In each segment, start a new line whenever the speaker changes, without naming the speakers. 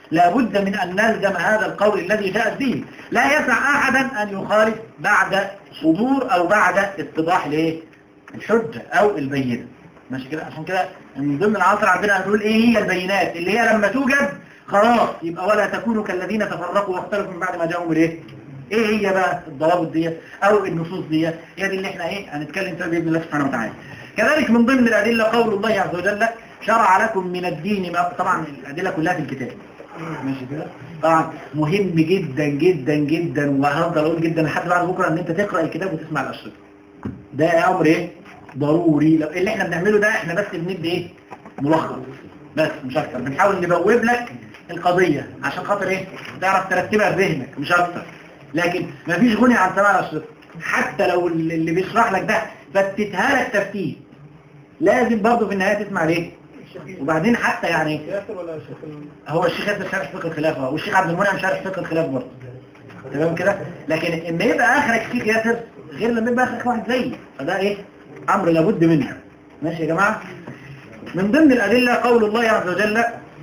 لابد من أن نلزم هذا القول الذي جاء به لا يسع أحدا أن يخالف بعد صدور أو بعد اتضاح ليه الحجة أو البينة ماشي كده عشان كده من ضمن العصر عندنا هنقول ايه هي البينات اللي هي لما توجد خلاص يبقى ولا تكونوا كالذين تفرقوا واختلفوا من بعد ما جاءهم الايه ايه هي بقى الضوابط دي او النصوص دي هي دي اللي احنا ايه هنتكلم فيها باذن الله سبحانه وتعالى كذلك من ضمن الادله قول الله عز وجل شرع لكم من الدين ما طبعا الادله كلها في الكتاب ماشي كده طبعا مهم جدا جدا جدا وهفضل اقول جدا لحد بعد بكره ان انت تقرا الكتاب وتسمع الاشرطه ده امر ايه ضروري لو اللي احنا بنعمله ده احنا بس بندي ايه ملخص بس مش اكتر بنحاول نبوب لك القضية عشان خاطر ايه تعرف ترتبها في ذهنك مش اكتر لكن مفيش غني عن سماع الاشرطه حتى لو اللي بيشرح لك ده فتتها لك تفتيه لازم برضه في النهاية تسمع ليه وبعدين حتى يعني هو الشيخ ياسر شارح فقه الخلافة والشيخ عبد المنعم شارح فقه الخلافة برضه تمام كده لكن اما يبقى اخرك شيخ ياسر غير لما يبقى اخرك واحد زيي فده ايه امر لابد منه ماشي يا جماعة من ضمن الادلة قول الله عز وجل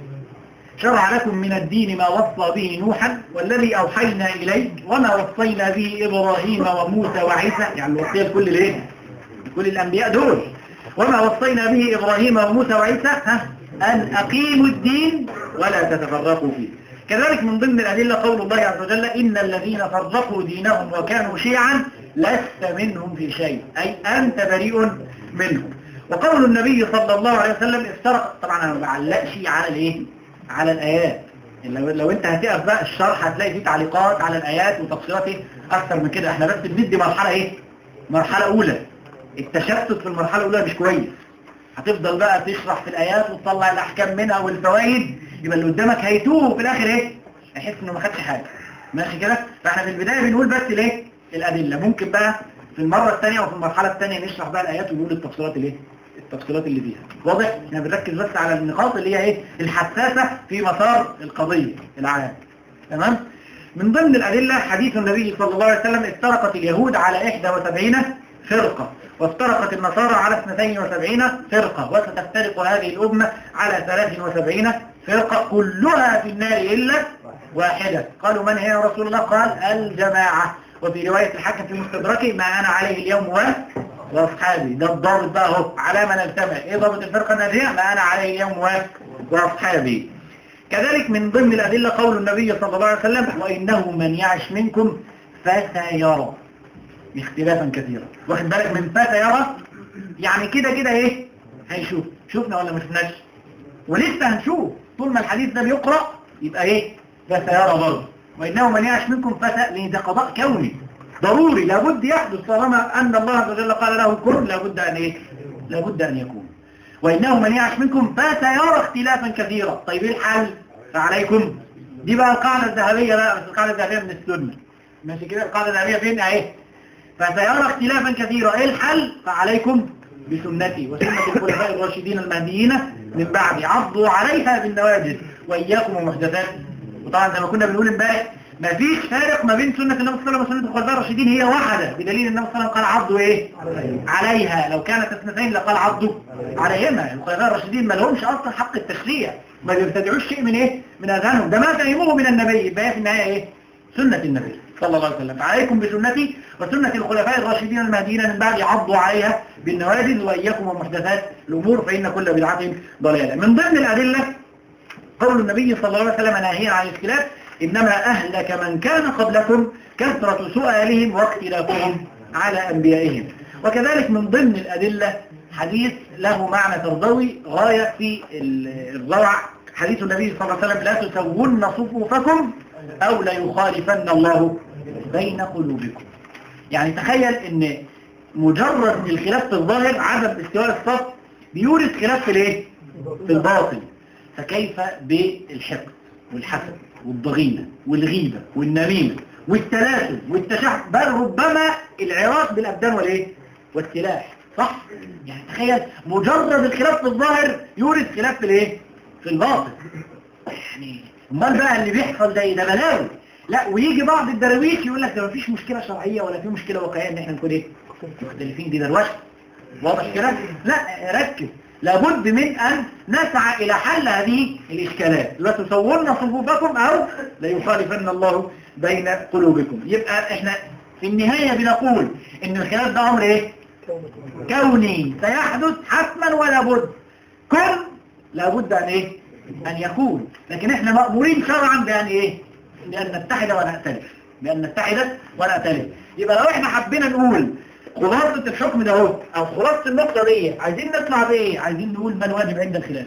شرع لكم من الدين ما وصى به نوحا والذي أوحينا إليك وما وصينا به إبراهيم وموسى وعيسى يعني الوصية لكل الايه كل الأنبياء دول وما وصينا به إبراهيم وموسى وعيسى ها أن أقيموا الدين ولا تتفرقوا فيه كذلك من ضمن الأدلة قول الله عز وجل إن الذين فرقوا دينهم وكانوا شيعا لست منهم في شيء أي أنت بريء منهم وقول النبي صلى الله عليه وسلم افترق طبعا أنا ما بعلقش على الإيه على الآيات لو, لو انت هتقف بقى الشرح هتلاقي فيه تعليقات على الآيات وتفصيلات ايه اكتر من كده احنا بس بندي مرحلة ايه مرحلة اولى التشتت في المرحلة الاولى مش كويس هتفضل بقى تشرح في الآيات وتطلع الأحكام منها والفوائد يبقى اللي قدامك هيتوه في الآخر ايه هيحس انه ما خدش حاجة ماشي كده فاحنا في البداية بنقول بس ليه الأدلة ممكن بقى في المرة الثانية وفي المرحلة الثانية نشرح بقى الآيات ونقول التفصيلات الايه التفصيلات اللي فيها واضح احنا بنركز بس على النقاط اللي هي ايه الحساسة في مسار القضية العام تمام من ضمن الأدلة حديث النبي صلى الله عليه وسلم افترقت اليهود على 71 فرقة وافترقت النصارى على 72 فرقة وستفترق هذه الأمة على 73 فرقة كلها في النار إلا واحدة قالوا من هي يا رسول الله قال الجماعة وفي رواية الحاكم في مستدركه ما أنا عليه اليوم و واصحابي ده الضابط بقى اهو على ما نجتمع ايه ضابط الفرقة الناجية ما انا عليه اليوم واصحابي كذلك من ضمن الادلة قول النبي صلى الله عليه وسلم وانه من يعش منكم فسيرى اختلافا كثيرا واخد بالك من فسيرى يعني كده كده ايه هيشوف شفنا ولا ما شفناش ولسه هنشوف طول ما الحديث ده بيقرأ يبقى ايه فسيرى برضه وانه من يعش منكم فسيرى لان ده قضاء كوني ضروري لابد يحدث طالما أن الله عز وجل قال له كن لابد أن إيه لابد أن يكون وإنه من يعش منكم فسيرى اختلافا كثيرا طيب ايه الحل فعليكم دي بقى القاعدة الذهبية بقى بس القاعدة الذهبية من السنة ماشي كده القاعدة الذهبية فين اهي فسيرى اختلافا كثيرا ايه الحل فعليكم بسنتي وسنة الخلفاء الراشدين المهديين من بعد عضوا عليها بالنواجذ وإياكم ومحدثات وطبعا زي ما كنا بنقول امبارح ما فيش فارق ما بين سنة النبي صلى الله عليه وسلم وسنة الخلفاء الراشدين هي واحدة بدليل النبي صلى الله عليه وسلم قال عضوا ايه عليها لو كانت اثنتين لقال عضوا عليهما الخلفاء الراشدين ما لهمش اصلا حق التشريع ما بيبتدعوش شيء من ايه من اذانهم ده ما فهموه من النبي يبقى في النهايه ايه سنة النبي صلى الله عليه وسلم فعليكم بسنتي وسنة الخلفاء الراشدين المهديين من بعد عضوا عليها بالنوادل وإياكم ومحدثات الأمور فإن كل بدعة ضلالة من ضمن الأدلة قول النبي صلى الله عليه وسلم ناهيا عن الخلاف إنما أهلك من كان قبلكم كثرة سؤالهم واختلافهم على أنبيائهم وكذلك من ضمن الأدلة حديث له معنى ترضوي غاية في الروع حديث النبي صلى الله عليه وسلم لا تسون صفوفكم أو لا يخالفن الله بين قلوبكم يعني تخيل ان مجرد الخلاف في الظاهر عدم استواء الصف بيورث خلاف في الايه في الباطن فكيف بالحقد والحسد والضغينة والغيبة والنميمة والتلاسل والتشحف بل ربما العراق بالأبدان والايه والسلاح صح يعني تخيل مجرد الخلاف في الظاهر يورث خلاف في الايه في الباطن يعني امال بقى اللي بيحصل ده ده بلاوي لا ويجي بعض الدراويش يقول لك ده مفيش مشكلة شرعية ولا في مشكلة واقعية ان احنا نكون ايه مختلفين دي دروشه واضح كده لا ركز لابد من أن نسعى إلى حل هذه الإشكالات لا تصورن صفوفكم أو لا يخالفن الله بين قلوبكم يبقى إحنا في النهاية بنقول إن الخلاف ده أمر إيه؟ كوني سيحدث حتما ولا بد كن لابد أن إيه؟ أن يكون لكن إحنا مأمورين شرعا بأن إيه؟ بأن نتحد ونأتلف بأن نتحد ونأتلف يبقى لو إحنا حبينا نقول خلاصة الحكم ده هو أو خلاصة النقطة دي عايزين نطلع بإيه؟ عايزين نقول ما الواجب عند الخلاف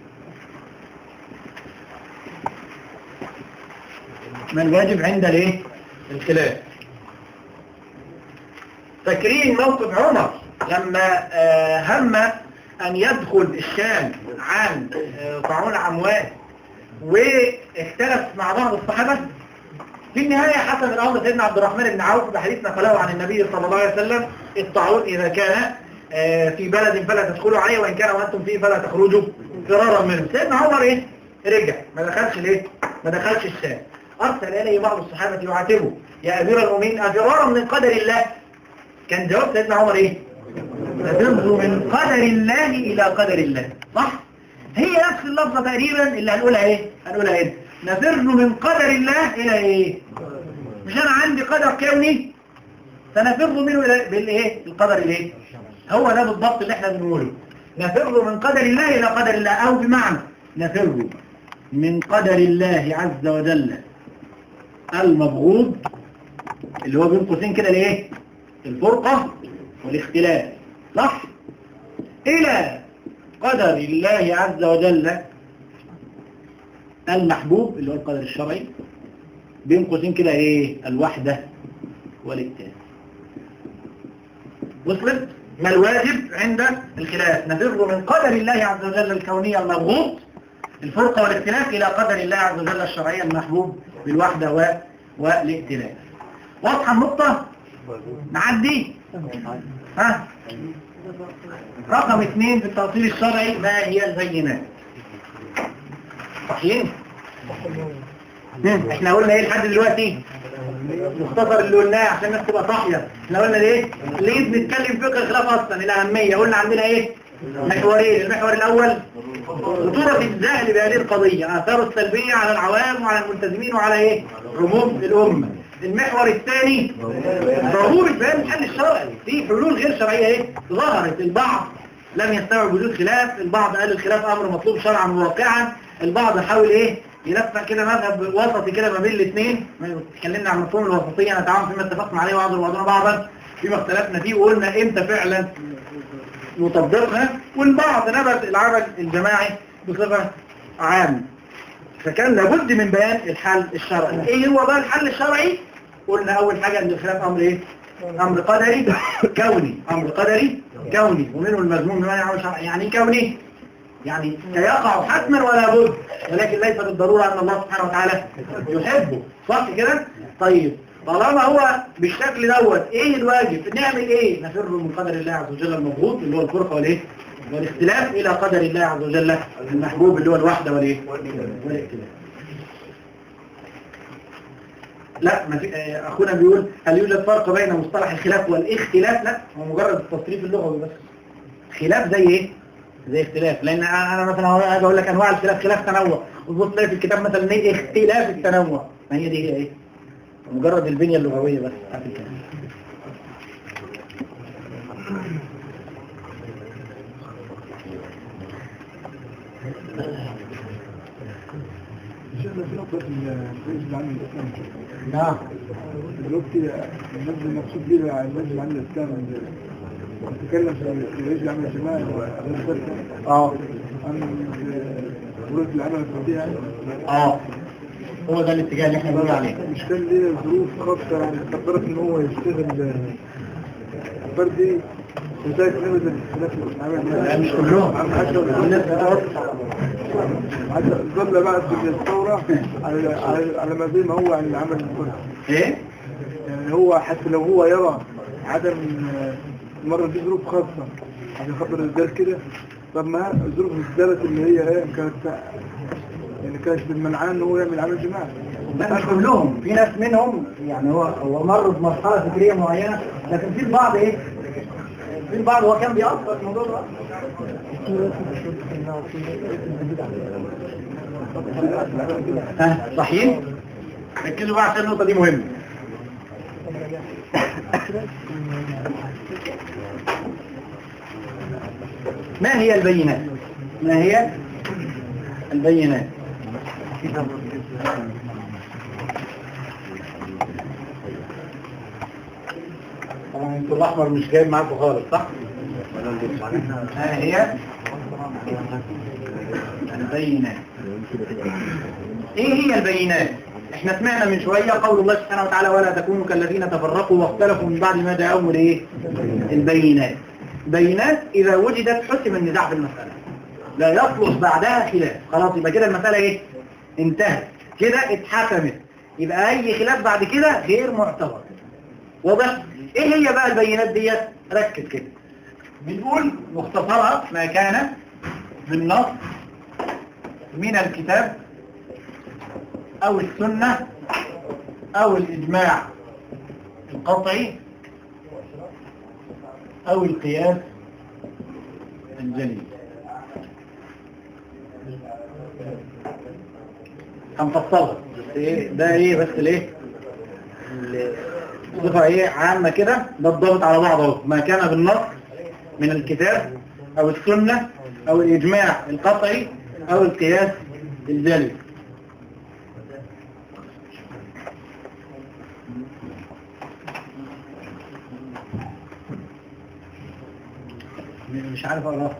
ما الواجب عند الايه؟ الخلاف فاكرين موقف عمر لما آه هم أن يدخل الشام عام آه طاعون عموان واختلف مع بعض الصحابة في النهاية حسب الأمر سيدنا عبد الرحمن بن عوف بحديث نقله عن النبي صلى الله عليه وسلم الطاعون إذا كان آه في بلد فلا تدخلوا عليه وإن كان وأنتم فيه فلا تخرجوا فرارا منه سيدنا عمر إيه؟ رجع ما دخلش ليه؟ ما دخلش الشام أرسل إليه بعض الصحابة يعاتبه يا أمير المؤمنين أفرارا من قدر الله كان جواب سيدنا عمر إيه؟ نفر من قدر الله إلى قدر الله صح؟ هي نفس اللفظة تقريبا اللي هنقولها إيه؟ هنقولها إيه؟ نفر من قدر الله إلى إيه؟ مش أنا عندي قدر كوني سنفر منه إلى بالإيه؟ القدر الإيه؟ هو ده بالضبط اللي احنا بنقوله نفر من قدر الله إلى قدر الله أو بمعنى نفر من قدر الله عز وجل المبغوض اللي هو بين قوسين كده الايه الفرقة والاختلاف صح الى قدر الله عز وجل المحبوب اللي هو القدر الشرعي بين قوسين كده ايه الوحدة والاتحاد وصلت ما الواجب عند الخلاف نفر من قدر الله عز وجل الكونية المبغوض الفرقة والاختلاف إلى قدر الله عز وجل الشرعية المحبوب بالوحدة و... والائتلاف واضحة النقطة نعدي ها رقم اثنين في التوصيل الشرعي ما هي البينات صحيين احنا قلنا ايه لحد دلوقتي مختصر اللي قلناه عشان الناس تبقى صاحيه احنا قلنا ايه ليه بنتكلم فقه الخلاف اصلا الاهميه قلنا عندنا ايه محورين المحور الاول خطورة الجهل بهذه القضية آثاره السلبية على العوام وعلى الملتزمين وعلى ايه رموز الأمة المحور الثاني ضرورة بيان الحل الشرعي في حلول غير شرعية ايه ظهرت البعض لم يستوعب وجود خلاف البعض قال الخلاف أمر مطلوب شرعا وواقعا البعض حاول ايه يلفق كده مذهب وسطي كده ما بين الاثنين اتكلمنا عن مفهوم الوسطية نتعامل فيما اتفقنا عليه وعضو بعضنا بعضا فيما اختلفنا فيه وقلنا امتى فعلا نطبقها والبعض نبت العمل الجماعي بصفة عامة فكان لابد من بيان الحل الشرعي ايه هو بقى الحل الشرعي قلنا اول حاجة ان الخلاف امر ايه امر قدري كوني امر قدري كوني ومنه المذموم بما يعني شرعي يعني كوني يعني سيقع حتما ولا بد ولكن ليس بالضرورة ان الله سبحانه وتعالى يحبه صح كده طيب طالما هو بالشكل دوت ايه الواجب نعمل ايه نفر من قدر الله عز وجل المبغوض اللي هو الفرقه والايه والاختلاف الى قدر الله عز وجل المحبوب اللي هو الوحده والايه والاختلاف لا ما في آه، اخونا بيقول هل يوجد فرق بين مصطلح الخلاف والاختلاف لا هو مجرد التصريف اللغوي بس خلاف زي ايه زي اختلاف لان انا مثلا هاجي اقول لك انواع الخلاف خلاف تنوع وتبص تلاقي في الكتاب مثلا ايه اختلاف التنوع ما هي دي هي ايه مجرد البنية اللغوية بس بتاعت الكلام
شفنا في نقطة الرئيس العام الإسلام
نعم
دلوقتي النبذ المقصود بها الرئيس العام الإسلام تكلم في الرئيس العام الجماعي
اه
عن ورد العمل الفردي يعني
اه هو ده الاتجاه اللي احنا بنقول عليه
مش كان ليه ظروف خاصة يعني قدرت ان هو يشتغل فردي وزي نبذ الاختلاف العمل
لا، مش كلهم
عن حتى
الناس بتقول
حتى ظل بعد الثورة على على على ما زي ما هو عن العمل الفردي
ايه
يعني هو حتى لو هو يرى عدم مرة دي ظروف خاصة عشان خاطر الرجال كده طب ما الظروف الثالث اللي هي ايه كانت يعني كانت بالمنعان ان هو يعمل عمل جماعي
لا مش كلهم في ناس منهم يعني هو هو مر بمرحلة فكرية معينة لكن في البعض ايه في البعض هو كان بيأثر في الموضوع ده ها صحيح ركزوا بقى عشان النقطة دي مهمة ما هي البينات ما هي البينات طبعا انتوا الاحمر مش جايب معاكم خالص صح ما هي البينات ايه هي البينات احنا سمعنا من شوية قول الله سبحانه وتعالى ولا تكونوا كالذين تفرقوا واختلفوا من بعد ما جاءهم الايه البينات بينات اذا وجدت حسم النزاع في المسألة لا يصلح بعدها خلاف خلاص يبقى كده المسألة ايه انتهت كده اتحكمت يبقى اي خلاف بعد كده غير معتبر واضح ايه هي بقى البينات ديت ركز كده بنقول مختصرها ما كان بالنص من الكتاب او السنة او الاجماع القطعي او القياس الجلي هنفصلها بس ايه ده ايه بس ليه صفة ايه عامة كده ده الضابط على بعض اهو ما كان بالنص من الكتاب او السنة او الاجماع القطعي او القياس الجلي مش عارف اقراه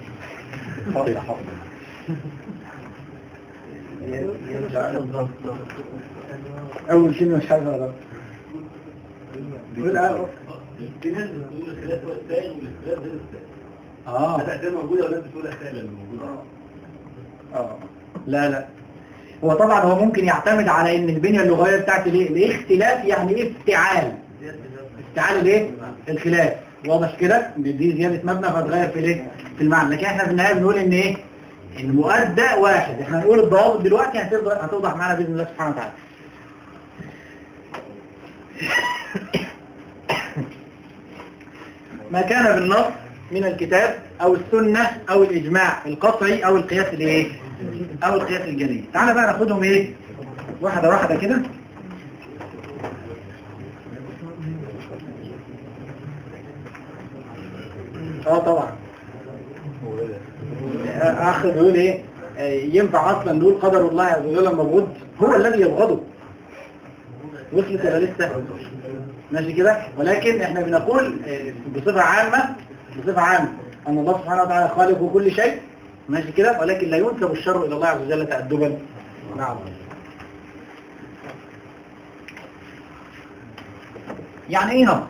اول كلمه مش عارف اقراه
في ناس بتقول الخلاف هو الثاني والاختلاف غير الثاني
اه
هل ده موجودة ولا بتقول الثاني اللي موجودة؟
اه لا لا هو طبعا هو ممكن يعتمد على ان البنية اللغوية بتاعت الايه الاختلاف يعني ايه افتعال افتعال الايه الخلاف واضح كده دي زيادة مبنى فتغير في الايه في المعنى لكن احنا في النهاية بنقول ان ايه المؤدى واحد احنا هنقول الضوابط دلوقتي هتوضح هتوضح معانا باذن الله سبحانه وتعالى ما كان بالنص من الكتاب او السنة او الاجماع القطعي او القياس الايه او القياس الجلي تعالى بقى ناخدهم ايه واحدة واحدة كده اه طبعا اخر بيقول ايه آه، ينفع اصلا نقول قدر الله عز وجل مبغوض هو الذي يبغضه وصلت ولا لسه ماشي كده ولكن احنا بنقول آه، بصفة عامة بصفة عامة ان الله سبحانه وتعالى خالق كل شيء ماشي كده ولكن لا ينسب الشر الى الله عز وجل تأدبا نعم يعني ايه نص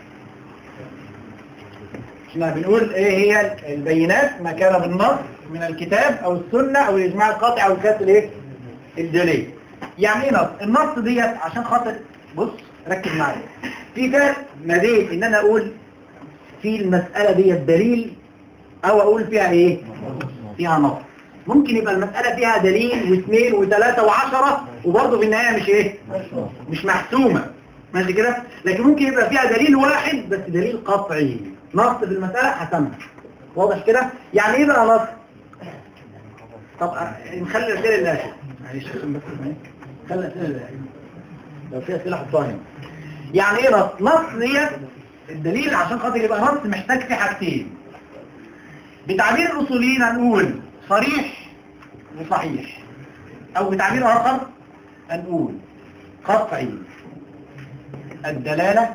احنا بنقول ايه هي البينات ما كان بالنص من الكتاب او السنة او الاجماع القاطع او الكاس الايه الجلي يعني ايه نص النص ديت عشان خاطر بص ركز معايا في فرق ما بين ان انا اقول في المسألة ديت دليل او اقول فيها ايه فيها نص ممكن يبقى المسألة فيها دليل واثنين وثلاثة وعشرة وبرضه في النهاية مش ايه مش محسومة ماشي كده لكن ممكن يبقى فيها دليل واحد بس دليل قطعي نص في المسألة حسمها واضح كده يعني ايه بقى نص طب أ- نخلي الأسئلة للآخر معلش عشان بس معاك. خلي الأسئلة للآخر لو في أسئلة حطها هنا يعني ايه نص نص ديت الدليل عشان خاطر يبقى نص محتاج في حاجتين بتعبير الأصوليين هنقول صريح وصحيح أو بتعبير آخر هنقول قطعي الدلالة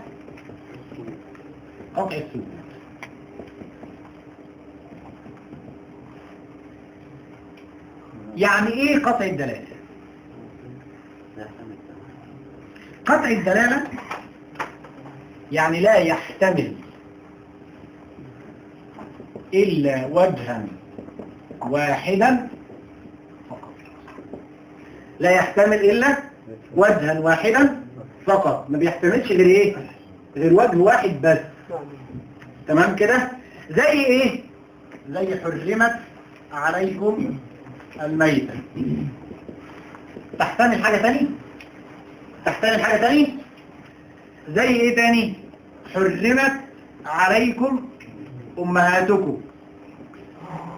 قطع الثبوت يعني ايه قطع الدلالة قطع الدلالة يعني لا يحتمل إلا وجها واحدا فقط لا يحتمل إلا وجها واحدا فقط ما بيحتملش غير ايه غير وجه واحد بس تمام كده زي ايه زي حرمت عليكم الميتة تحتمل حاجة تاني تحتمل حاجة تاني زي ايه تاني حرمت عليكم امهاتكم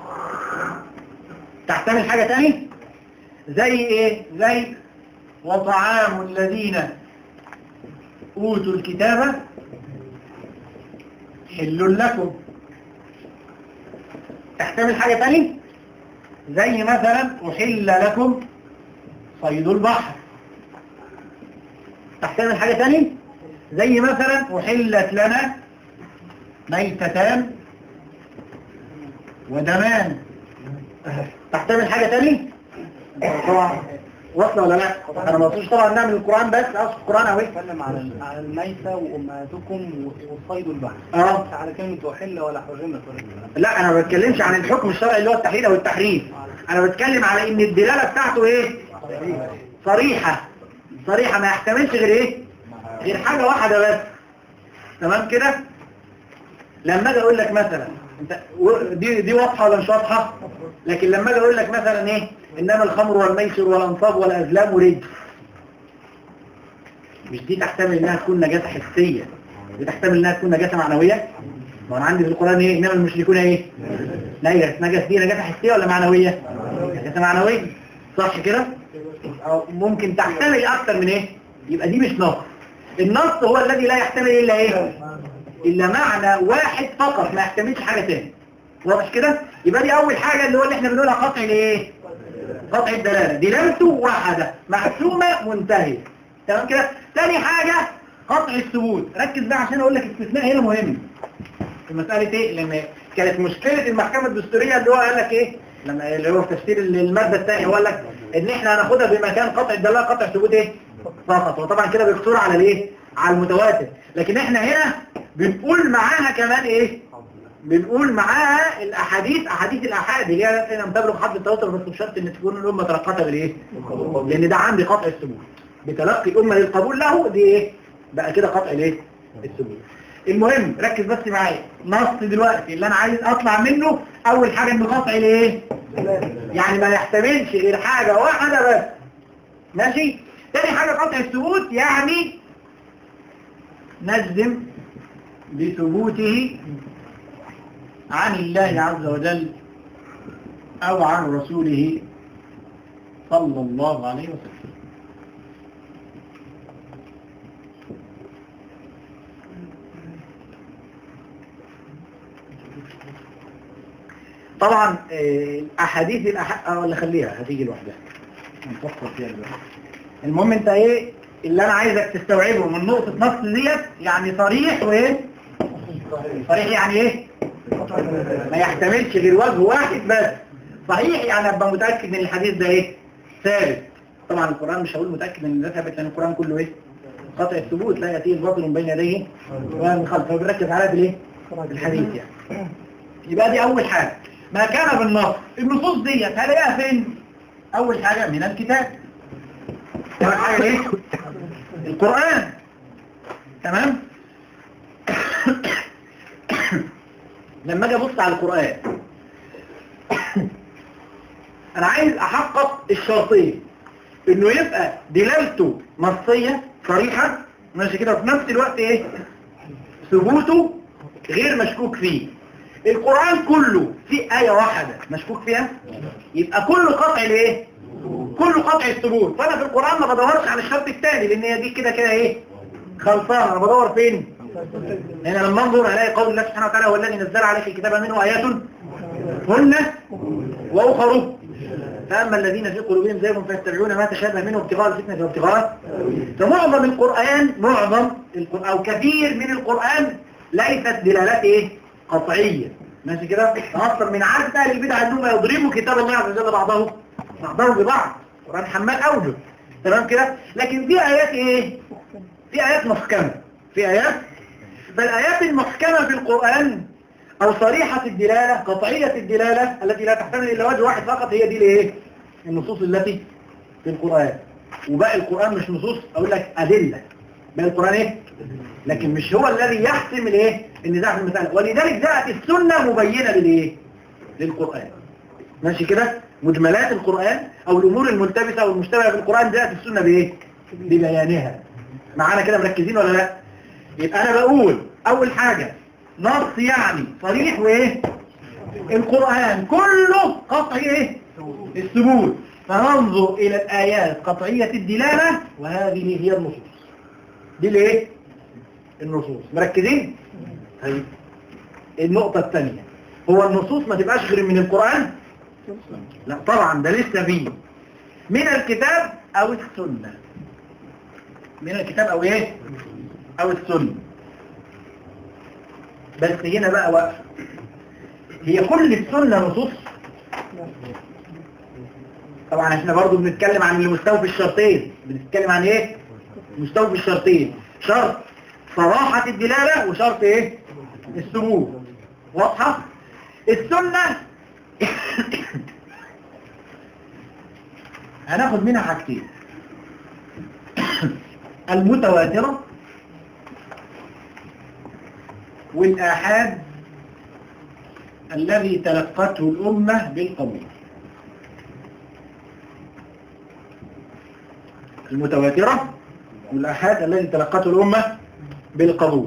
تحتمل حاجة تاني زي ايه زي وطعام الذين اوتوا الكتاب حل لكم تحتمل حاجة تاني زي مثلا أحل لكم صيد البحر تحتمل حاجة تاني زي مثلا أحلت لنا ميتتان ودمان تحتمل حاجة تاني طبعا واصلة ولا لا انا ما قلتش طبعا نعمل القرآن بس اقصد القرآن اوي
اتكلم على على الميتة وأمهاتكم والصيد البحر
اه
على كلمة أحل ولا حرمت ولا كده.
لا انا ما بتكلمش عن الحكم الشرعي اللي هو التحليل او التحريم انا بتكلم على ان الدلالة بتاعته ايه صريحة صريحة ما يحتملش غير ايه غير حاجة واحدة بس تمام كده لما اجي اقول لك مثلا انت و- دي دي واضحة ولا مش واضحة لكن لما اجي اقول لك مثلا ايه انما الخمر والميسر والانصاب والازلام رجس مش دي تحتمل انها تكون نجاسة حسية دي تحتمل انها تكون نجاسة معنوية ما انا عندي في القرآن ايه انما المشركون ايه نجس نجس دي نجاسة حسية ولا معنوية نجاسة معنوية صح كده أو ممكن تحتمل اكتر من ايه يبقى دي مش نص النص هو الذي لا يحتمل الا ايه الا معنى واحد فقط ما يحتملش حاجة تاني واضح كده يبقى دي اول حاجة اللي هو اللي احنا بنقولها قطع الايه قطع الدلالة دلالته واحدة محسومة منتهية تمام كده تاني حاجة قطع الثبوت ركز بقى عشان اقول لك استثناء هنا مهم في مسألة ايه لان كانت مشكلة المحكمة الدستورية اللي هو قال لك ايه لما اللي هو في تفسير المادة الثانية هو قال لك ان احنا هناخدها بمكان قطع الدلالة قطع الثبوت ايه فقط وطبعا كده بيقصر على الايه على المتواتر لكن احنا هنا بنقول معاها كمان ايه بنقول معاها الاحاديث احاديث الاحاد اللي هي لم تبلغ حد التواتر بس بشرط ان تكون الامه تلقتها بالايه لان ده عندي قطع الثبوت بتلقي الامه للقبول له دي ايه بقى كده قطع الايه الثبوت المهم ركز بس معايا نص دلوقتي اللي انا عايز اطلع منه اول حاجه انه قطع الايه يعني ما يحتملش غير حاجه واحده بس ماشي تاني حاجه قطع الثبوت يعني نجزم بثبوته عن الله عز وجل أو عن رسوله صلى الله عليه وسلم طبعا آه، الأحاديث الأح... آه، ولا خليها هتيجي لوحدها نفكر فيها دلوقتي المهم انت ايه اللي انا عايزك تستوعبه من نقطة نص ديت يعني صريح وايه صريح يعني ايه ما يحتملش غير وجه واحد بس صحيح يعني ابقى متأكد من الحديث ده ايه ثابت طبعا القرآن مش هقول متأكد ان ده ثابت لان القرآن كله ايه قطع الثبوت لا يأتيه الباطل من بين يديه ولا من خلفه فبنركز على بالايه الحديث يعني يبقى دي اول حاجة ما كان بالنص النصوص ديت هلاقيها فين اول حاجة من الكتاب اول حاجة ايه القرآن تمام لما اجي ابص على القرآن انا عايز احقق الشرطين انه يبقى دلالته نصية صريحة ماشي كده وفي نفس الوقت ايه ثبوته غير مشكوك فيه القرآن كله في آية واحدة مشكوك فيها يبقى كله قطع الايه كله قطع الثبوت فانا في القرآن ما بدورش على الشرط الثاني لان هي دي كده كده ايه خلصانة انا بدور فين هنا لما انظر الاقي قول الله سبحانه وتعالى هو الذي نزل عليك الكتاب منه ايات هن واخر فاما الذين في قلوبهم زيغ فيتبعون ما تشابه منه ابتغاء الفتنه وابتغاء فمعظم القران معظم القرآن او كثير من القران ليست دلالات ايه قطعيه ماشي كده اكثر من عادة اهل البدع انهم يضربوا كتاب الله عز وجل بعضه بعضه ببعض القران حمال اوجه تمام كده لكن في ايات ايه في ايات محكمه في ايات فالآيات المحكمة في القرآن أو صريحة الدلالة قطعية الدلالة التي لا تحتمل إلا وجه واحد فقط هي دي الايه النصوص التي في القرآن وباقي القرآن مش نصوص أقول لك أدلة باقي القرآن إيه لكن مش هو الذي يحسم الايه النزاع في المسألة ولذلك جاءت السنة مبينة للايه للقرآن ماشي كده مجملات القرآن أو الأمور الملتبسة أو المشتبهة في القرآن جاءت السنة بإيه ببيانها معانا كده مركزين ولا لا يبقى انا بقول اول حاجة نص يعني صريح وايه القرآن كله قطع ايه الثبوت فننظر إلى الآيات قطعية الدلالة وهذه هي النصوص دي ليه؟ النصوص مركزين؟ طيب النقطة الثانية هو النصوص ما تبقاش غير من القرآن؟ لا طبعا ده لسه فيه من الكتاب أو السنة من الكتاب أو إيه؟ أو السنة بس هنا بقى وقف هي كل السنة نصوص طبعا احنا برضو بنتكلم عن المستوى في الشرطين بنتكلم عن ايه مستوى في الشرطين شرط صراحة الدلالة وشرط ايه الثبوت واضحة السنة هناخد منها حاجتين المتواترة والآحاد الذي تلقته الأمة بالقبول المتواترة والآحاد الذي تلقته الأمة بالقبول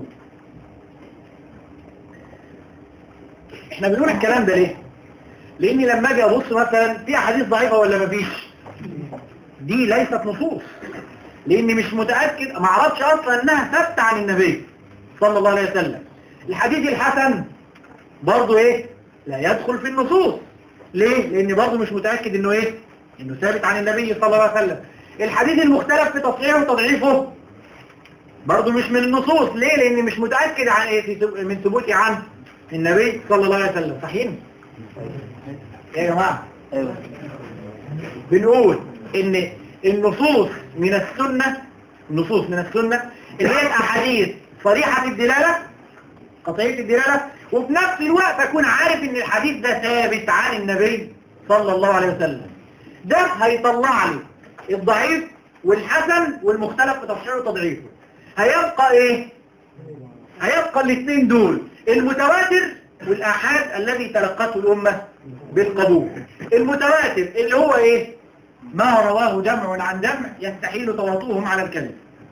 احنا بنقول الكلام ده ليه لاني لما اجي ابص مثلا في احاديث ضعيفة ولا مفيش دي ليست نصوص لاني مش متأكد ما اعرفش اصلا انها ثابتة عن النبي صلى الله عليه وسلم الحديث الحسن برضو ايه لا يدخل في النصوص ليه لاني برضو مش متأكد انه ايه انه ثابت عن النبي صلى الله عليه وسلم الحديث المختلف في تصحيحه وتضعيفه برضو مش من النصوص ليه لاني مش متأكد عن ايه في ثب- من ثبوتي عن النبي صلى الله عليه وسلم صحيح ايه يا جماعة بنقول ان النصوص من السنة النصوص من السنة اللي هي الاحاديث صريحة الدلالة قطعية الدلالة وفي نفس الوقت اكون عارف ان الحديث ده ثابت عن النبي صلى الله عليه وسلم ده هيطلع لي الضعيف والحسن والمختلف في تفسيره وتضعيفه هيبقى ايه هيبقى الاثنين دول المتواتر والآحاد الذي تلقته الأمة بالقبول المتواتر اللي هو ايه ما رواه جمع عن جمع يستحيل تواطؤهم على الكذب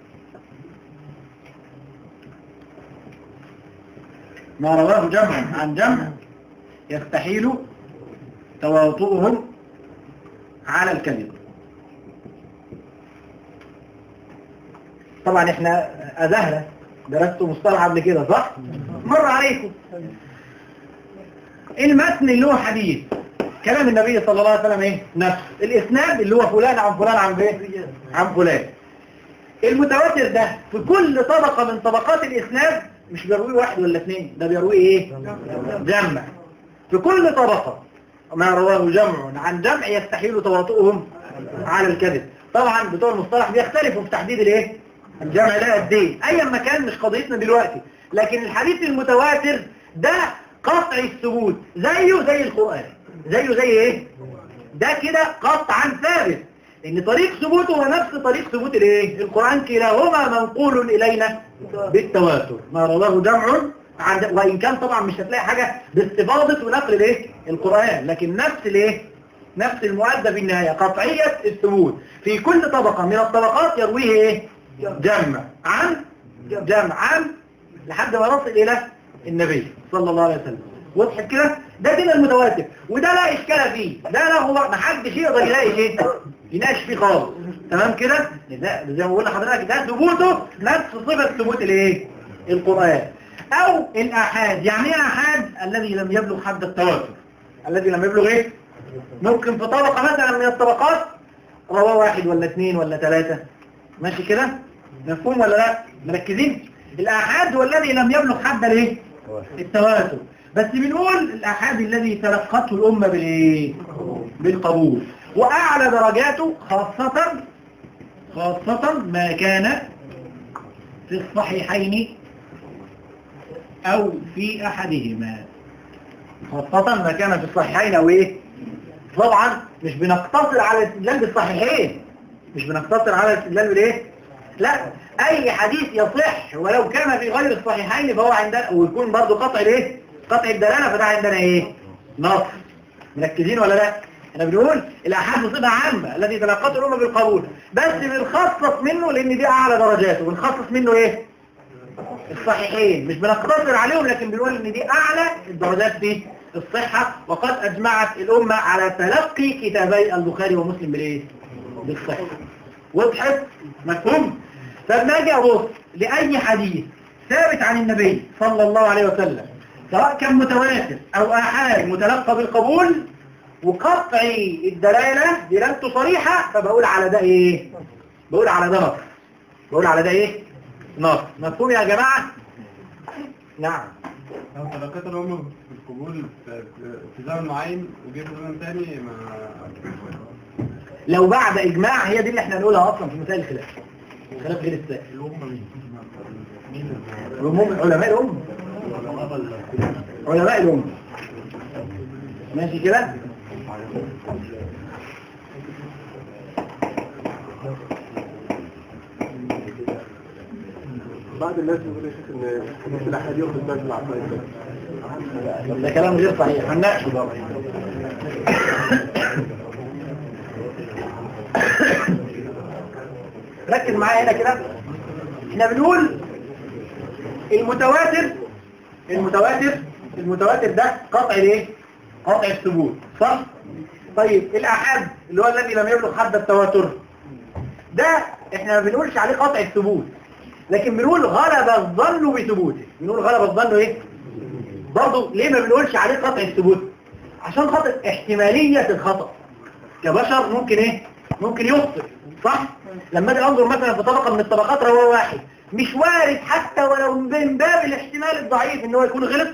ما رواه جمع عن جمع يستحيل تواطؤهم على الكذب طبعا احنا أذهنا درستوا مصطلح قبل كده صح؟ مر عليكم المتن اللي هو حديث كلام النبي صلى الله عليه وسلم ايه؟ نفس الاسناد اللي هو فلان عن فلان عن ايه؟ عن فلان المتواتر ده في كل طبقة من طبقات الاسناد مش بيرويه واحد ولا اثنين ده بيرويه ايه؟ جمع في كل طبقة ما رواه جمع عن جمع يستحيل تواطؤهم على الكذب طبعا بتوع المصطلح بيختلفوا في تحديد الايه الجمع ده قد ايه ايا ما كان مش قضيتنا دلوقتي لكن الحديث المتواتر ده قطع الثبوت زيه زي القرآن زيه زي ايه ده كده قطعا ثابت ان طريق ثبوته هو نفس طريق ثبوت الايه القرآن كلاهما منقول الينا بالتواتر ما رواه جمع عند وان كان طبعا مش هتلاقي حاجة باستفاضة ونقل الايه القرآن لكن نفس الايه نفس المؤدى بالنهاية قطعية الثبوت في كل طبقة من الطبقات يرويه ايه جمع عن جمع عن لحد ما نصل الى النبي صلى الله عليه وسلم وضحت كده ده كده المتواتر وده لا اشكال فيه ده لا هو ما حدش يقدر يلاقي شيء يناقش فيه خالص تمام كده ده زي ما بقول لحضرتك ده ثبوته نفس صفه ثبوت الايه القران او الاحاد يعني ايه احاد الذي لم يبلغ حد التواتر الذي لم يبلغ ايه ممكن في طبقه مثلا من الطبقات رواه واحد ولا اثنين ولا ثلاثه ماشي كده مفهوم ولا لا مركزين الآحاد هو الذي لم يبلغ حد الايه التواتر بس بنقول الآحاد الذي تلقته الأمة بالايه بالقبول وأعلى درجاته خاصة خاصة ما كان في الصحيحين أو في أحدهما خاصة ما كان في الصحيحين أو إيه طبعا مش بنقتصر على الاستدلال بالصحيحين مش بنقتصر على الاستدلال بالايه لا اي حديث يصح ولو كان في غير الصحيحين فهو عندنا ويكون برضه قطع الايه قطع الدلاله فده عندنا ايه نص مركزين ولا لا احنا بنقول الاحاد صفه عامه الذي تلقته الامه بالقبول بس بنخصص منه لان دي اعلى درجاته بنخصص منه ايه الصحيحين مش بنقتصر عليهم لكن بنقول ان دي اعلى الدرجات في الصحة وقد أجمعت الأمة على تلقي كتابي البخاري ومسلم بالإيه؟ بالصحة وضحت مفهوم فلما أجي أبص لأي حديث ثابت عن النبي صلى الله عليه وسلم سواء كان متواتر أو آحاد متلقى بالقبول وقطعي الدلالة دلالته صريحة فبقول على ده إيه؟ بقول على ده نص بقول على ده إيه؟ نص مفهوم يا جماعة؟ نعم
لو تلقيت الأمة بالقبول في في زمن معين وجيت زمن تاني ما
لو بعد إجماع هي دي اللي احنا نقولها أصلا في مسائل الخلاف خلاف غير السائل الأمم علماء الأمة علماء الأمة ماشي كده
بعض الناس يقول يا شيخ ان حديث الاحاد ياخد الناس العقائد
طب ده كلام غير صحيح هنناقشه بقى ركز معايا هنا كده احنا بنقول المتواتر المتواتر المتواتر ده قطع الايه قطع الثبوت صح طيب الاحاد اللي هو الذي لم يبلغ حد التواتر ده احنا ما بنقولش عليه قطع الثبوت لكن بنقول غلب الظن بثبوته بنقول غلب الظن ايه برضه ليه ما بنقولش عليه قطع الثبوت عشان خاطر احتمالية الخطأ كبشر ممكن ايه ممكن يخطئ صح لما اجي انظر مثلا في طبقة من الطبقات رواه واحد مش وارد حتى ولو من باب الاحتمال الضعيف ان هو يكون غلط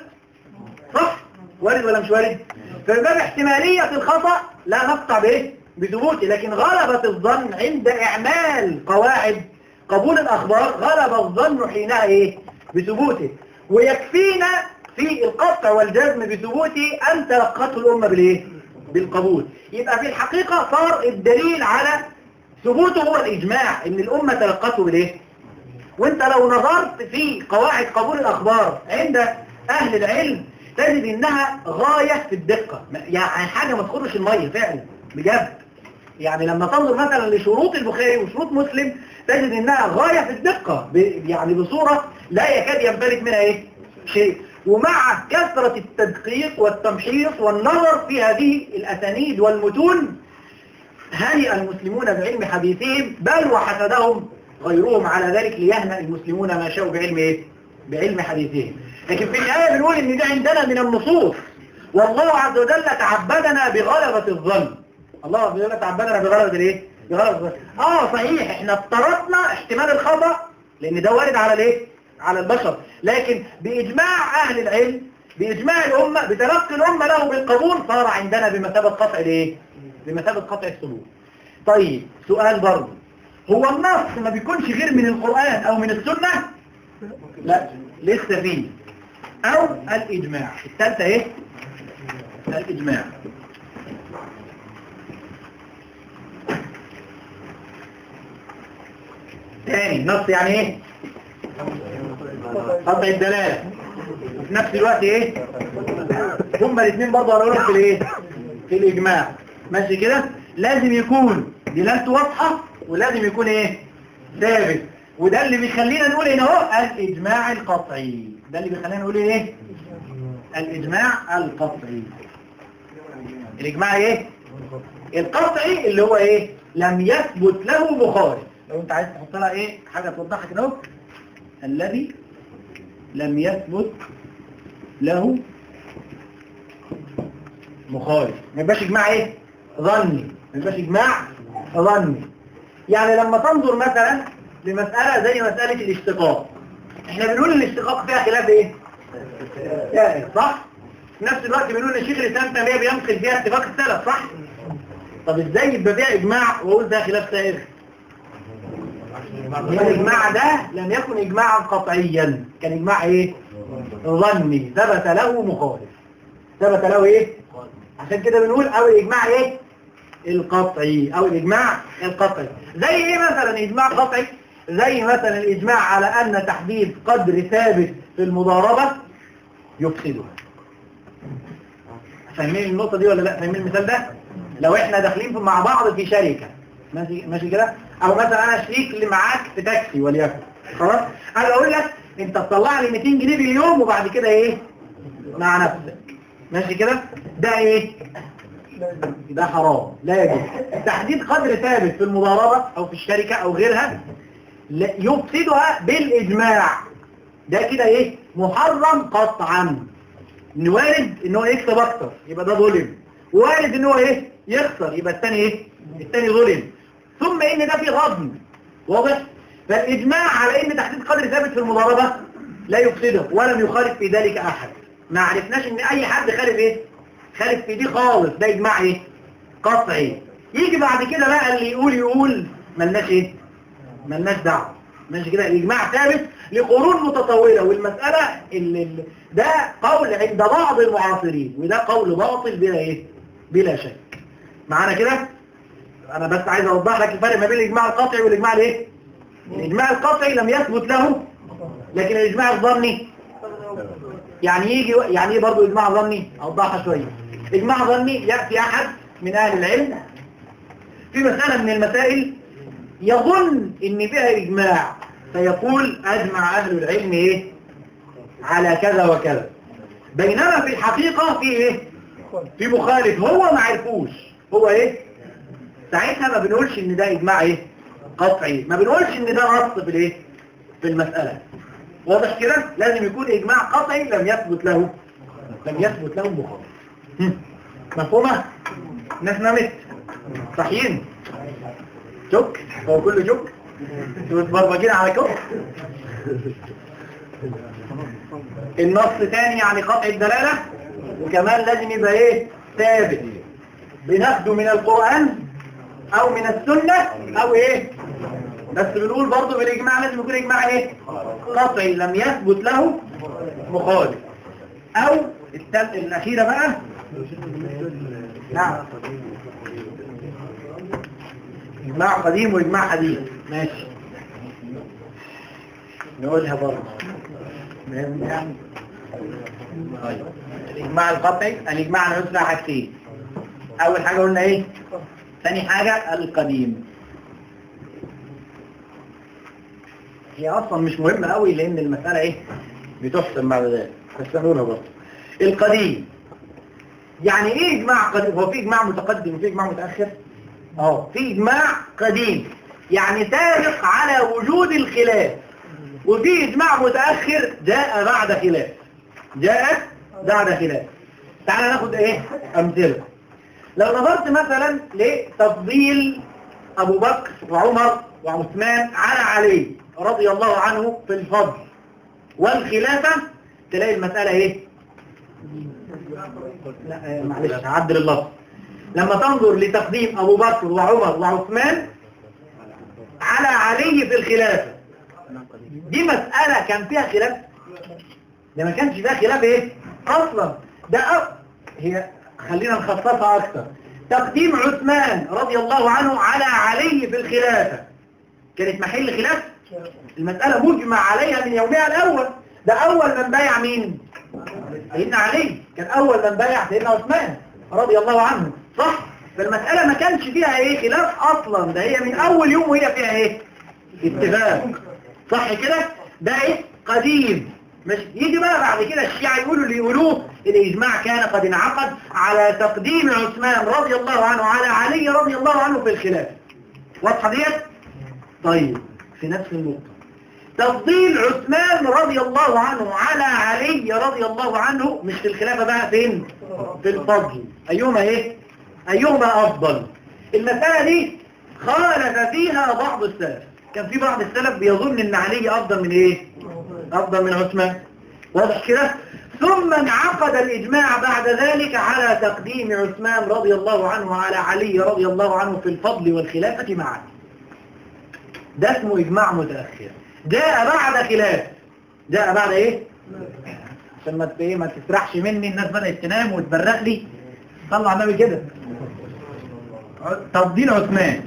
صح وارد ولا مش وارد فمن باب احتمالية الخطأ لا نقطع بايه بثبوته لكن غلبة الظن عند اعمال قواعد قبول الاخبار غلب الظن حينها ايه بثبوته ويكفينا في القطع والجزم بثبوته أن تلقته الأمة بالإيه؟ بالقبول يبقى في الحقيقة صار الدليل على ثبوته هو الإجماع إن الأمة تلقته بالإيه؟ وانت لو نظرت في قواعد قبول الأخبار عند أهل العلم تجد إنها غاية في الدقة يعني حاجة ما تخرش المية فعلا بجد يعني لما تنظر مثلا لشروط البخاري وشروط مسلم تجد إنها غاية في الدقة ب- يعني بصورة لا يكاد ينفلت منها إيه؟ شيء ومع كثرة التدقيق والتمحيص والنظر في هذه الأسانيد والمتون هنئ المسلمون بعلم حديثهم بل وحسدهم غيرهم على ذلك ليهنأ المسلمون ما شاءوا بعلم إيه؟ بعلم حديثهم لكن في الآية بنقول إن ده عندنا من النصوص والله عز وجل تعبدنا بغلبة الظن الله عز وجل تعبدنا بغلبة الايه؟ بغلبة الظن اه صحيح احنا افترضنا احتمال الخطأ لان ده وارد على الايه؟ على البشر لكن بإجماع أهل العلم بإجماع الأمة بتلقي الأمة له بالقبول صار عندنا بمثابة قطع الايه؟ بمثابة قطع السلوك طيب سؤال برضه هو النص ما بيكونش غير من القرآن أو من السنة لا لسه فيه أو الإجماع الثالثة إيه الإجماع تاني نص يعني إيه قطع الدلالة وفي نفس الوقت إيه هما الاثنين برضه هنقولهم في الإيه في الإجماع ماشي كده لازم يكون دلالته واضحة ولازم يكون إيه ثابت وده اللي بيخلينا نقول هنا اهو الإجماع القطعي ده اللي بيخلينا نقول ايه الإجماع القطعي الإجماع ايه القطعي اللي هو ايه لم يثبت له مخالف لو انت عايز تحط لها ايه حاجة توضحها كده اهو الذي لم يثبت له مخالف ما يبقاش اجماع ايه ظني ما يبقاش اجماع ظني يعني لما تنظر مثلا لمسألة زي مسألة الاشتقاق احنا بنقول الاشتقاق فيها خلاف ايه جائز صح في نفس الوقت بنقول ان الشيخ الاسلام تيميه بينقل فيها اتفاق السلف صح طب ازاي يبقى فيها اجماع واقول فيها خلاف سائغ الاجماع ده لم يكن اجماعا قطعيا كان اجماع ايه ظني ثبت له مخالف ثبت له ايه عشان كده بنقول او الاجماع ايه القطعي او الاجماع القطعي زي ايه مثلا اجماع قطعي زي مثلا الاجماع على ان تحديد قدر ثابت في المضاربة يفسدها فاهمين النقطة دي ولا لا فاهمين المثال ده لو احنا داخلين مع بعض في شركة ماشي ماشي كده او مثلا انا شريك اللي معاك في تاكسي وليكن خلاص انا بقول لك انت تطلع لي 200 جنيه باليوم وبعد كده ايه مع نفسك ماشي كده ده ايه ده حرام لا يجوز تحديد قدر ثابت في المضاربة او في الشركة او غيرها لا- يفسدها بالاجماع ده كده ايه محرم قطعا ان وارد ان هو يكسب اكتر يبقى ده ظلم وارد ان هو ايه يخسر يبقى الثاني ايه الثاني ظلم ثم ان ده فيه غضن واضح فالاجماع على ان تحديد قدر ثابت في المضاربة لا يفسده ولم يخالف في ذلك احد ما عرفناش ان اي حد خالف ايه خالف في دي خالص ده اجماع ايه قطعي يجي بعد كده بقى اللي يقول يقول ملناش ايه ملناش دعوه ماشي كده الاجماع ثابت لقرون متطوله والمساله اللي اللي- ده قول عند بعض المعاصرين وده قول باطل بلا ايه بلا شك معانا كده انا بس عايز اوضح لك الفرق ما بين الاجماع القطعي والاجماع الايه الاجماع القطعي لم يثبت له لكن الاجماع الظني يعني يجي يعني ايه برضه اجماع ظني اوضحها شويه اجماع ظني ياتي احد من اهل العلم في مساله من المسائل يظن ان فيها اجماع فيقول اجمع اهل العلم ايه على كذا وكذا بينما في الحقيقه في ايه في مخالف هو ما عرفوش هو ايه ساعتها ما بنقولش ان ده اجماع ايه قطعي ما بنقولش ان ده نص في الايه في المساله واضح كده لازم يكون اجماع قطعي لم يثبت له لم يثبت له مخالف هم. مفهومه الناس نامت صحيين شك هو كله شك انتوا متبرمجين على كده النص تاني يعني قطع الدلاله وكمان لازم يبقى ايه ثابت بناخده من القرآن او من السنة او ايه بس بنقول برضه بالاجماع لازم يكون اجماع ايه قطعي لم يثبت له مخالف او التل... الاخيرة بقى نعم اجماع قديم واجماع حديث ماشي نقولها برضه مهم يعني طيب الإجماع القطعي الإجماع على نفسه حاجتين أول حاجة قلنا إيه ثاني حاجة القديم هي أصلا مش مهمة قوي لأن المسألة إيه بتحسن بعد ذلك بس هنقولها برضه القديم يعني إيه إجماع قديم هو في إجماع متقدم وفي إجماع متأخر اه في إجماع قديم يعني سابق على وجود الخلاف وفي إجماع متأخر جاء بعد خلاف جاء بعد خلاف تعال ناخد ايه امثله لو نظرت مثلا لتفضيل ابو بكر وعمر وعثمان على علي رضي الله عنه في الفضل والخلافة تلاقي المسألة ايه لا آه، معلش هعدل اللفظ لما تنظر لتقديم ابو بكر وعمر وعثمان على علي في الخلافة دي مسألة كان فيها خلاف ده ما كانش فيها خلاف ايه اصلا ده أ... هي خلينا نخصصها اكتر تقديم عثمان رضي الله عنه على علي في الخلافة كانت محل خلاف المسألة مجمع عليها من يومها الاول ده اول من بايع مين سيدنا علي كان اول من بايع سيدنا عثمان رضي الله عنه صح فالمسألة ما كانش فيها ايه خلاف اصلا ده هي من اول يوم وهي فيها ايه اتفاق صح كده ده ايه قديم مش يجي بقى بعد كده الشيعة يقولوا اللي يقولوه الإجماع كان قد انعقد على تقديم عثمان رضي الله عنه على علي رضي الله عنه في الخلافة واضحة ديت؟ طيب في نفس النقطة تفضيل عثمان رضي الله عنه على علي رضي الله عنه مش في الخلافة بقى فين؟ في الفضل أيهما إيه؟ أيهما أفضل؟ المسألة دي خالف فيها بعض السلف كان في بعض السلف بيظن ان علي افضل من ايه افضل من عثمان واضح كده ثم انعقد الاجماع بعد ذلك على تقديم عثمان رضي الله عنه على علي رضي الله عنه في الفضل والخلافة معا ده اسمه اجماع متأخر جاء بعد خلاف جاء بعد ايه عشان ما ت- ايه ما تسرحش مني الناس بدأت تنام وتبرق لي طلع النبي كده تفضيل عثمان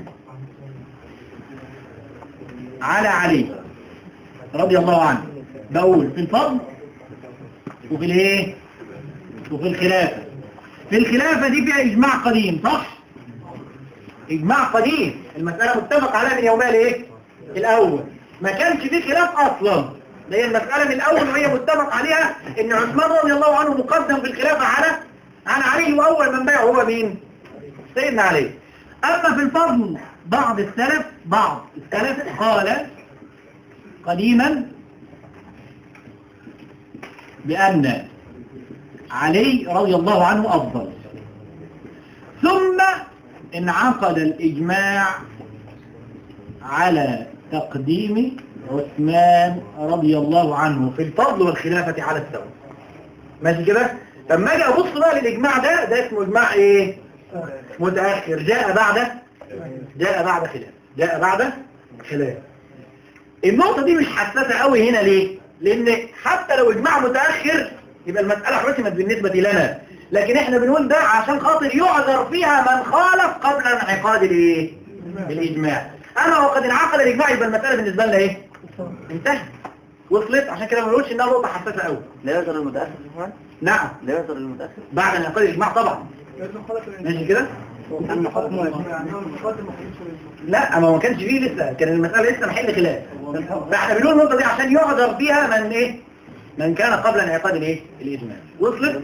على علي رضي الله عنه بقول في الفضل وفي الايه وفي الخلافة في الخلافة دي فيها اجماع قديم صح اجماع قديم المسألة متفق عليها من يومها الايه الاول ما كانش فيه خلاف اصلا ده هي المسألة من الاول وهي متفق عليها ان عثمان رضي الله عنه مقدم في الخلافة على عن علي وأول من بايعه هو مين سيدنا علي أما في الفضل بعض السلف بعض السلف قال قديما بأن علي رضي الله عنه أفضل ثم انعقد الإجماع على تقديم عثمان رضي الله عنه في الفضل والخلافة على السوء ماشي كده طب ما اجي ابص بقى للاجماع ده ده اسمه اجماع ايه متاخر جاء بعد جاء بعد خلاف جاء بعد خلاف النقطه دي مش حساسه قوي هنا ليه لان حتى لو اجماع متاخر يبقى المساله حسمت بالنسبه لنا لكن احنا بنقول ده عشان خاطر يعذر فيها من خالف قبل انعقاد الايه الاجماع اما وقد انعقد الاجماع يبقى المساله بالنسبه لنا ايه انتهت وصلت عشان كده ما بنقولش انها نقطه حساسه قوي
لا يظهر المتأخر
نعم
لا يظهر المتأخر
بعد انعقاد الاجماع طبعا ماشي كده
أما حكمه
لا ما ما كانش فيه لسه كان المساله لسه محل خلاف فاحنا بنقول النقطه دي عشان يعذر فيها من ايه من كان قبل انعقاد الايه الاجماع وصلت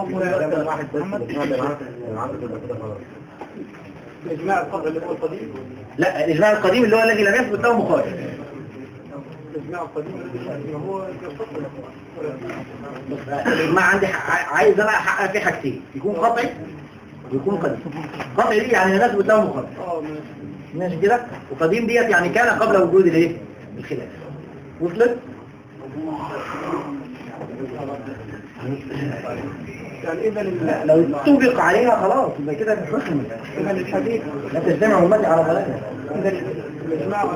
اجماع القبر اللي هو القديم
لا الاجماع القديم اللي هو الذي لم يثبت له مخالف
الاجماع القديم اللي هو
بص، الاجماع عندي ح- عايز انا احقق فيه حاجتين يكون قطعي ويكون قديم قطعي دي يعني لا يثبت له مخالف
اه ماشي
ماشي كده وقديم ديت يعني كان قبل وجود الايه الخلاف وصلت
يعني اذا ال-
لو اتفق عليها خلاص يبقى كده حكم
اذا الحديث
لا تجتمع امتي على ضلالها
اذا الاجماع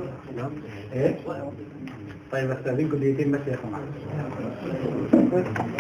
ايه طيب استاذنكم دقيقتين بس يا اخوان